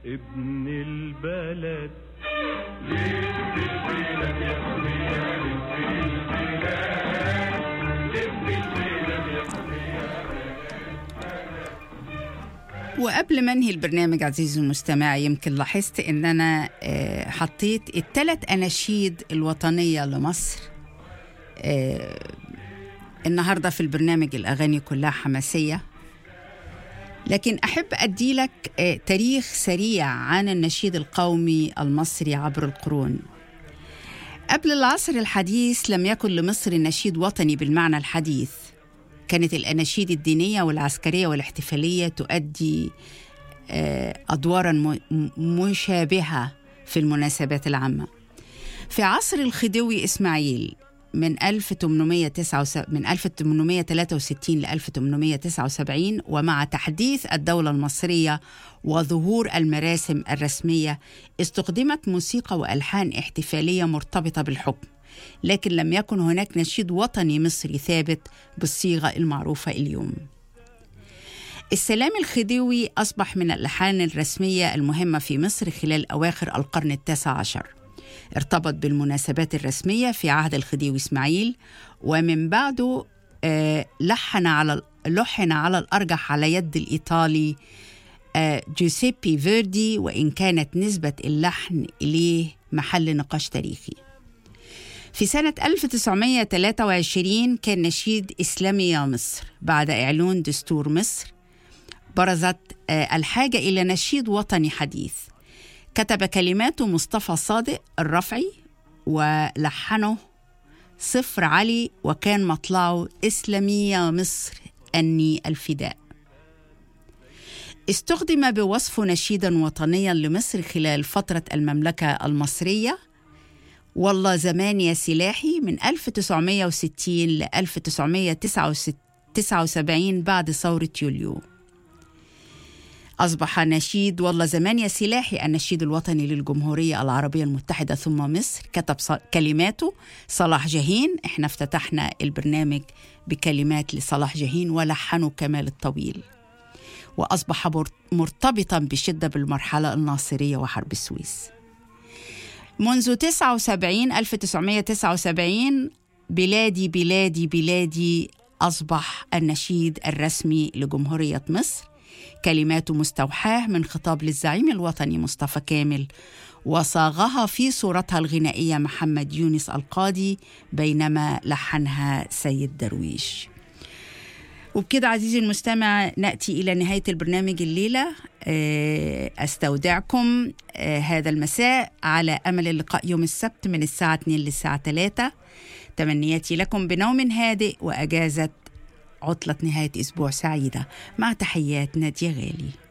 ابن البلد وقبل ما انهي البرنامج عزيزي المستمع يمكن لاحظت ان انا آه، حطيت الثلاث اناشيد الوطنيه لمصر آه، النهارده في البرنامج الاغاني كلها حماسيه لكن احب ادي لك آه، تاريخ سريع عن النشيد القومي المصري عبر القرون قبل العصر الحديث لم يكن لمصر نشيد وطني بالمعنى الحديث كانت الأناشيد الدينية والعسكرية والاحتفالية تؤدي آه، أدوارا م- م- مشابهة في المناسبات العامة في عصر الخديوي إسماعيل من 1809 من 1863 ل 1879 ومع تحديث الدولة المصرية وظهور المراسم الرسمية استخدمت موسيقى وألحان احتفالية مرتبطة بالحكم لكن لم يكن هناك نشيد وطني مصري ثابت بالصيغة المعروفة اليوم السلام الخديوي أصبح من الألحان الرسمية المهمة في مصر خلال أواخر القرن التاسع عشر ارتبط بالمناسبات الرسمية في عهد الخديوي إسماعيل ومن بعده آه، لحن على لحن على الأرجح على يد الإيطالي آه، جوزيبي فيردي وإن كانت نسبة اللحن إليه محل نقاش تاريخي في سنة 1923 كان نشيد إسلامي يا مصر بعد إعلان دستور مصر برزت آه، الحاجة إلى نشيد وطني حديث كتب كلماته مصطفى صادق الرفعي ولحنه صفر علي وكان مطلعه إسلامي يا مصر أني الفداء استخدم بوصفه نشيدا وطنيا لمصر خلال فترة المملكة المصرية والله زمان يا سلاحي من 1960 ل 1979 بعد ثورة يوليو أصبح نشيد والله زمان يا سلاحي النشيد الوطني للجمهورية العربية المتحدة ثم مصر كتب ص- كلماته صلاح جاهين احنا افتتحنا البرنامج بكلمات لصلاح جاهين ولحنه كمال الطويل وأصبح مر- مرتبطا بشدة بالمرحلة الناصرية وحرب السويس منذ 79 1979 بلادي بلادي بلادي أصبح النشيد الرسمي لجمهورية مصر كلماته مستوحاة من خطاب للزعيم الوطني مصطفى كامل وصاغها في صورتها الغنائية محمد يونس القاضي بينما لحنها سيد درويش وبكده عزيزي المستمع ناتي الى نهايه البرنامج الليله آه، استودعكم آه، هذا المساء على امل اللقاء يوم السبت من الساعه 2 للساعه 3 تمنياتي لكم بنوم هادئ واجازه عطله نهايه اسبوع سعيده مع تحيات ناديه غالي